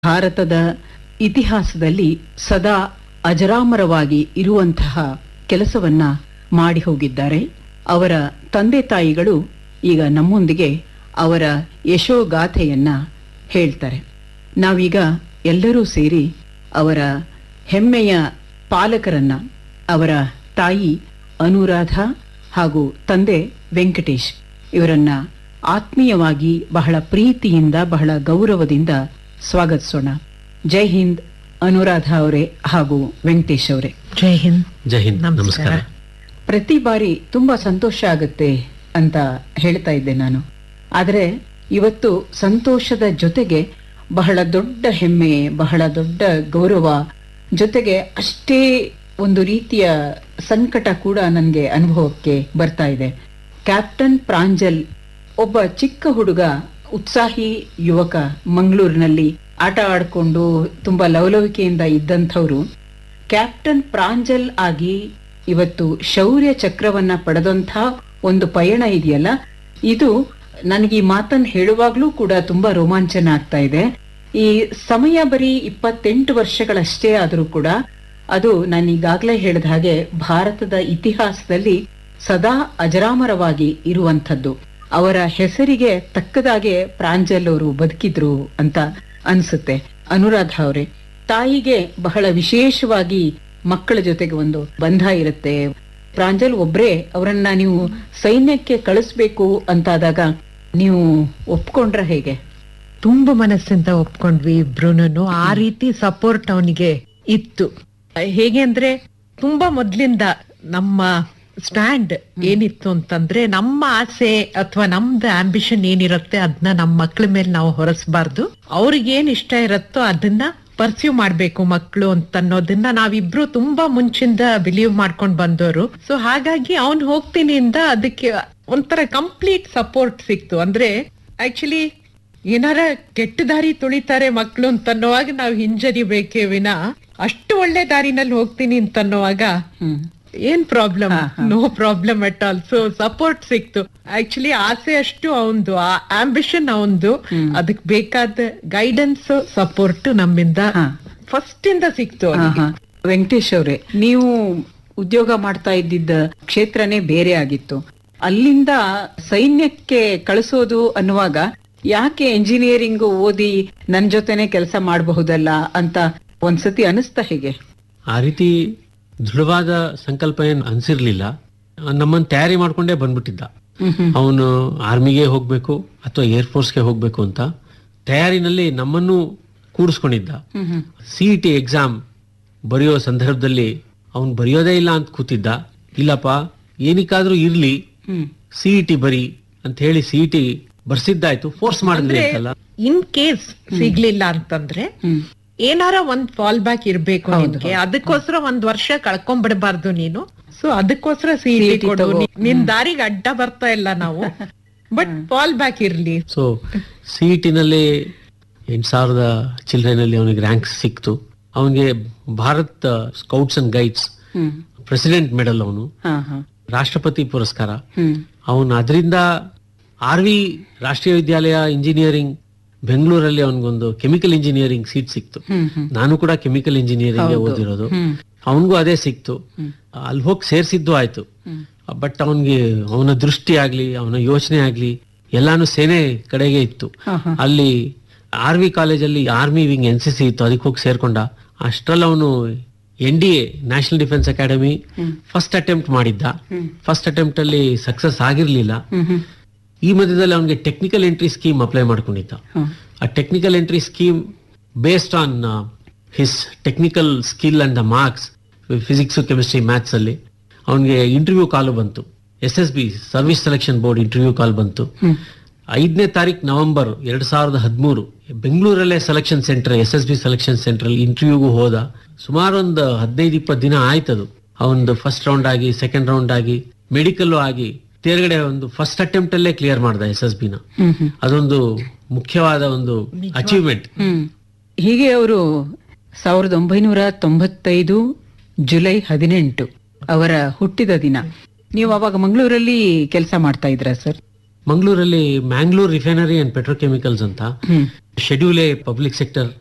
ಭಾರತದ ಇತಿಹಾಸದಲ್ಲಿ ಸದಾ ಅಜರಾಮರವಾಗಿ ಇರುವಂತಹ ಕೆಲಸವನ್ನ ಮಾಡಿ ಹೋಗಿದ್ದಾರೆ ಅವರ ತಂದೆ ತಾಯಿಗಳು ಈಗ ನಮ್ಮೊಂದಿಗೆ ಅವರ ಯಶೋಗಾಥೆಯನ್ನ ಹೇಳ್ತಾರೆ ನಾವೀಗ ಎಲ್ಲರೂ ಸೇರಿ ಅವರ ಹೆಮ್ಮೆಯ ಪಾಲಕರನ್ನ ಅವರ ತಾಯಿ ಅನುರಾಧ ಹಾಗೂ ತಂದೆ ವೆಂಕಟೇಶ್ ಇವರನ್ನ ಆತ್ಮೀಯವಾಗಿ ಬಹಳ ಪ್ರೀತಿಯಿಂದ ಬಹಳ ಗೌರವದಿಂದ ಸ್ವಾಗತಿಸೋಣ ಜೈ ಹಿಂದ್ ಅನುರಾಧ ಅವರೇ ಹಾಗೂ ವೆಂಕಟೇಶ್ ಅವರೇ ಜೈ ಹಿಂದ್ ಜೈ ಹಿಂದ್ ನಮಸ್ಕಾರ. ನಮಸ್ಕಾರ ಪ್ರತಿ ಬಾರಿ ತುಂಬಾ ಸಂತೋಷ ಆಗುತ್ತೆ ಅಂತ ಹೇಳ್ತಾ ಇದ್ದೆ ನಾನು ಆದರೆ ಇವತ್ತು ಸಂತೋಷದ ಜೊತೆಗೆ ಬಹಳ ದೊಡ್ಡ ಹೆಮ್ಮೆ ಬಹಳ ದೊಡ್ಡ ಗೌರವ ಜೊತೆಗೆ ಅಷ್ಟೇ ಒಂದು ರೀತಿಯ ಸಂಕಟ ಕೂಡ ನನಗೆ ಅನುಭವಕ್ಕೆ ಬರ್ತಾ ಇದೆ ಕ್ಯಾಪ್ಟನ್ ಪ್ರಾಂಜಲ್ ಒಬ್ಬ ಚಿಕ್ಕ ಹುಡುಗ ಉತ್ಸಾಹಿ ಯುವಕ ಮಂಗಳೂರಿನಲ್ಲಿ ಆಟ ಆಡ್ಕೊಂಡು ತುಂಬಾ ಲವಲವಿಕೆಯಿಂದ ಇದ್ದಂಥವ್ರು ಕ್ಯಾಪ್ಟನ್ ಪ್ರಾಂಜಲ್ ಆಗಿ ಇವತ್ತು ಶೌರ್ಯ ಚಕ್ರವನ್ನ ಪಡೆದಂಥ ಒಂದು ಪಯಣ ಇದೆಯಲ್ಲ ಇದು ನನಗೆ ಈ ಮಾತನ್ನ ಹೇಳುವಾಗ್ಲೂ ಕೂಡ ತುಂಬಾ ರೋಮಾಂಚನ ಆಗ್ತಾ ಇದೆ ಈ ಸಮಯ ಬರೀ ಇಪ್ಪತ್ತೆಂಟು ವರ್ಷಗಳಷ್ಟೇ ಆದರೂ ಕೂಡ ಅದು ನಾನು ಈಗಾಗಲೇ ಹೇಳಿದ ಹಾಗೆ ಭಾರತದ ಇತಿಹಾಸದಲ್ಲಿ ಸದಾ ಅಜರಾಮರವಾಗಿ ಇರುವಂಥದ್ದು ಅವರ ಹೆಸರಿಗೆ ತಕ್ಕದಾಗೆ ಪ್ರಾಂಜಲ್ ಅವರು ಬದುಕಿದ್ರು ಅಂತ ಅನ್ಸುತ್ತೆ ಅನುರಾಧ ಅವರೇ ತಾಯಿಗೆ ಬಹಳ ವಿಶೇಷವಾಗಿ ಮಕ್ಕಳ ಜೊತೆಗೆ ಒಂದು ಬಂಧ ಇರುತ್ತೆ ಪ್ರಾಂಜಲ್ ಒಬ್ರೇ ಅವರನ್ನ ನೀವು ಸೈನ್ಯಕ್ಕೆ ಕಳಿಸ್ಬೇಕು ಅಂತಾದಾಗ ನೀವು ಒಪ್ಕೊಂಡ್ರ ಹೇಗೆ ತುಂಬಾ ಮನಸ್ಸಿಂದ ಒಪ್ಕೊಂಡ್ವಿ ಇಬ್ರುನು ಆ ರೀತಿ ಸಪೋರ್ಟ್ ಅವನಿಗೆ ಇತ್ತು ಹೇಗೆ ಅಂದ್ರೆ ತುಂಬಾ ಮೊದ್ಲಿಂದ ನಮ್ಮ ಸ್ಟ್ಯಾಂಡ್ ಏನಿತ್ತು ಅಂತಂದ್ರೆ ನಮ್ಮ ಆಸೆ ಅಥವಾ ನಮ್ದು ಆಂಬಿಷನ್ ಏನಿರುತ್ತೆ ಅದನ್ನ ನಮ್ಮ ಮಕ್ಳ ಮೇಲೆ ನಾವು ಹೊರಸ್ಬಾರ್ದು ಅವ್ರಿಗೆ ಏನ್ ಇಷ್ಟ ಇರುತ್ತೋ ಅದನ್ನ ಪರ್ಸ್ಯೂ ಮಾಡ್ಬೇಕು ಮಕ್ಕಳು ಅಂತ ಅನ್ನೋದನ್ನ ನಾವಿಬ್ರು ತುಂಬಾ ಮುಂಚಿಂದ ಬಿಲೀವ್ ಮಾಡ್ಕೊಂಡ್ ಬಂದವರು ಸೊ ಹಾಗಾಗಿ ಅವ್ನ್ ಹೋಗ್ತೀನಿ ಇಂದ ಅದಕ್ಕೆ ಒಂಥರ ಕಂಪ್ಲೀಟ್ ಸಪೋರ್ಟ್ ಸಿಕ್ತು ಅಂದ್ರೆ ಆಕ್ಚುಲಿ ಏನಾರ ಕೆಟ್ಟ ದಾರಿ ತುಳಿತಾರೆ ಮಕ್ಳು ಅಂತ ಅನ್ನೋವಾಗ ನಾವು ಹಿಂಜರಿಬೇಕೇ ವಿನ ಅಷ್ಟು ಒಳ್ಳೆ ದಾರಿನಲ್ಲಿ ಹೋಗ್ತೀನಿ ಅಂತ ಅನ್ನೋವಾಗ ಹ್ಮ್ ಏನ್ problem no problem at all so support ಸಿಕ್ತು ಆಕ್ಚುಲಿ ಆಸೆ ಅಷ್ಟು ಅವಂದು ಆ ಆಂಬಿಷನ್ ಅವಂದು ಅದಕ್ ಬೇಕಾದ ಗೈಡೆನ್ಸ್ ಸಪೋರ್ಟ್ ನಮ್ಮಿಂದ ಹಾ. ಫಸ್ಟ್ ಇಂದ ಸಿಕ್ತು ಅವ್ನಿಗೆ. ಆಹಾ. ವೆಂಕಟೇಶ್ ಅವರೇ ನೀವು ಉದ್ಯೋಗ ಮಾಡ್ತಾ ಇದ್ದಿದ್ದ ಕ್ಷೇತ್ರನೇ ಬೇರೆ ಆಗಿತ್ತು ಅಲ್ಲಿಂದ ಸೈನ್ಯಕ್ಕೆ ಕಳಿಸೋದು ಅನ್ನುವಾಗ ಯಾಕೆ ಎಂಜಿನಿಯರಿಂಗ್ ಓದಿ ನನ್ ಜೊತೆನೆ ಕೆಲಸ ಮಾಡಬಹುದಲ್ಲ ಅಂತ ಒಂದ್ಸತಿ ಅನಿಸ್ತಾ ಹೇಗೆ ಆ ರೀತಿ ದೃಢವಾದ ಸಂಕಲ್ಪ ಏನ್ ಅನ್ಸಿರ್ಲಿಲ್ಲ ನಮ್ಮನ್ನ ತಯಾರಿ ಮಾಡ್ಕೊಂಡೇ ಬಂದ್ಬಿಟ್ಟಿದ್ದ ಹ್ಮ್ ಹ್ಮ್ ಅವನು ಆರ್ಮಿಗೆ ಹೋಗ್ಬೇಕು ಅಥವಾ ಏರ್ ಫೋರ್ಸ್ಗೆ ಹೋಗ್ಬೇಕು ಅಂತ ತಯಾರಿನಲ್ಲಿ ನಮ್ಮನ್ನು ಕೂಡಿಸ್ಕೊಂಡಿದ್ದ ಹ್ಮ್ ಹ್ಮ್ ಸಿ ಇ ಟಿ ಎಕ್ಸಾಮ್ ಬರೆಯೋ ಸಂದರ್ಭದಲ್ಲಿ ಅವನು ಬರೆಯೋದೇ ಇಲ್ಲ ಅಂತ ಕೂತಿದ್ದ ಇಲ್ಲಪ್ಪ ಏನಕ್ಕಾದ್ರೂ ಇರ್ಲಿ ಹ್ಮ್ ಸಿ ಇ ಟಿ ಬರಿ ಅಂತ ಹೇಳಿ ಸಿ ಇ ಟಿ ಬರ್ಸಿದ್ದಾಯ್ತು ಫೋರ್ಸ್ ಮಾಡಿದ್ವಿ ಅಂತಲ್ಲ ಇನ್ ಕೇಸ್ ಸಿಗ್ಲಿಲ್ಲ ಅಂತಂದ್ರೆ ಹ್ಮ್ ಏನಾರ ಒಂದ್ ಫಾಲ್ ಬ್ಯಾಕ್ ಇರ್ಬೇಕು ನಿನ್ಗೆ ಅದಕ್ಕೋಸ್ಕರ ಒಂದ್ ವರ್ಷ ಕಳ್ಕೊಂಡ್ಬಿಡ್ಬಾರ್ದು ನೀನು ಸೊ ಅದಕ್ಕೋಸ್ಕರ ಸಿಟಿ CET ಕೊಡು ತಗೋ. ನೀ- ನಿನ್ ದಾರಿಗೆ ಅಡ್ಡ ಬರ್ತಾ ಇಲ್ಲ ನಾವು ಬಟ್ ಫಾಲ್ ಬ್ಯಾಕ್ ಇರ್ಲಿ ಸೊ ಸಿ ಇ ಟಿನಲ್ಲಿ ಎಂಟು ಸಾವಿರದ ಚಿಲ್ಡ್ರನಲ್ಲಿ ಅವನಿಗೆ ರ್ಯಾಂಕ್ ಸಿಕ್ತು ಅವನಿಗೆ ಭಾರತ್ ಸ್ಕೌಟ್ಸ್ ಅಂಡ್ ಗೈಡ್ಸ್ ಹ್ಮ್ ಪ್ರೆಸಿಡೆಂಟ್ ಮೆಡಲ್ ಅವನು ಹಾ ಹಾ ರಾಷ್ಟ್ರಪತಿ ಪುರಸ್ಕಾರ ಹ್ಮ್ ಅವನು ಅದರಿಂದ ಆರ್ ವಿ ರಾಷ್ಟ್ರೀಯ ವಿದ್ಯಾಲಯ ಇಂಜಿನಿಯರಿಂಗ್ ಬೆಂಗಳೂರಲ್ಲಿ ಅವನಿಗೊಂದು ಕೆಮಿಕಲ್ ಇಂಜಿನಿಯರಿಂಗ್ ಸೀಟ್ ಸಿಕ್ತು ಹ್ಮ್ ಹ್ಮ್ ನಾನು ಕೂಡ ಕೆಮಿಕಲ್ ಇಂಜಿನಿಯರಿಂಗ್ ಓದಿರೋದು ಹ್ಮ್ ಅವನಿಗೂ ಅದೇ ಸಿಕ್ತು ಅಲ್ಲಿ ಹೋಗಿ ಸೇರ್ಸಿದ್ದು ಆಯ್ತು ಹ್ಮ್ ಬಟ್ ಅವನಿಗೆ ಅವನ ದೃಷ್ಟಿ ಆಗ್ಲಿ ಅವನ ಯೋಚನೆ ಆಗ್ಲಿ ಎಲ್ಲಾನು ಸೇನೆ ಕಡೆಗೆ ಇತ್ತು ಹಾ ಹಾ ಅಲ್ಲಿ ಆರ್ ವಿ ಕಾಲೇಜಲ್ಲಿ army wing N C C ಇತ್ತು ಅದಕ್ಕೆ ಹೋಗಿ ಸೇರ್ಕೊಂಡ ಅಷ್ಟ್ರಲ್ಲಿ ಅವನು N D A national defence academy first attempt ಮಾಡಿದ್ದ ಫಸ್ಟ್ ಅಟೆಂಪ್ಟ್ ಅಲ್ಲಿ ಸಕ್ಸಸ್ ಆಗಿರ್ಲಿಲ್ಲ ಹ್ಮ್ ಹ್ಮ್ ಈ ಮಧ್ಯದಲ್ಲಿ ಅವನಿಗೆ ಟೆಕ್ನಿಕಲ್ ಎಂಟ್ರಿ ಸ್ಕೀಮ್ ಅಪ್ಲೈ ಮಾಡ್ಕೊಂಡಿದ್ದ ಹ್ಮ್ ಆ technical entry scheme based on his technical skill and the marks physics chemistry maths ಅಲ್ಲಿ ಅವನಿಗೆ ಇಂಟರ್ವ್ಯೂ ಕಾಲ್ ಬಂತು S S B service selection board interview call ಬಂತು ಹ್ಮ್ ಐದನೇ ತಾರೀಕು ನವೆಂಬರ್ ಎರಡ್ ಸಾವಿರದ ಹದಿಮೂರು ಬೆಂಗಳೂರಲ್ಲೇ selection centre S S B selection centre ಅಲ್ಲಿ ಇಂಟರ್ವ್ಯೂಗೂ ಹೋದ ಸುಮಾರು ಒಂದು ಹದಿನೈದು ಇಪ್ಪತ್ತು ದಿನ ಆಯ್ತದು ಅವನದು ಫಸ್ಟ್ ರೌಂಡ್ ಆಗಿ ಸೆಕೆಂಡ್ ರೌಂಡ್ ಆಗಿ ಮೆಡಿಕಲ್ ಆಗಿ ತೇರ್ಗಡೆ ಒಂದು ಫಸ್ಟ್ ಅಟೆಂಪ್ಟ್ ಅಲ್ಲೇ ಕ್ಲಿಯರ್ ಮಾಡ್ದ ಎಸ್ ಎಸ್ ಬಿನ ಹ್ಮ್ ಹ್ಮ್ ಅದೊಂದು ಮುಖ್ಯವಾದ ಒಂದು ಅಚೀವ್ಮೆಂಟ್ ಹ್ಮ್ ಹೀಗೆ ಅವರು ಸಾವಿರದ ಒಂಬೈನೂರ ತೊಂಬತ್ತೈದು ಜುಲೈ ಹದಿನೆಂಟು ಅವರ ಹುಟ್ಟಿದ ದಿನ ನೀವು ಅವಾಗ ಮಂಗಳೂರಲ್ಲಿ ಕೆಲಸ ಮಾಡ್ತಾ ಇದ್ರ ಸರ್ ಮಂಗಳೂರಲ್ಲಿ ಮ್ಯಾಂಗ್ಳೂರ್ ರಿಫೈನರಿ ಅಂಡ್ ಪೆಟ್ರೋಕೆಮಿಕಲ್ಸ್ ಅಂತ ಹ್ಮ್ ಶೆಡ್ಯೂಲ್ ಎ ಪಬ್ಲಿಕ್ ಸೆಕ್ಟರ್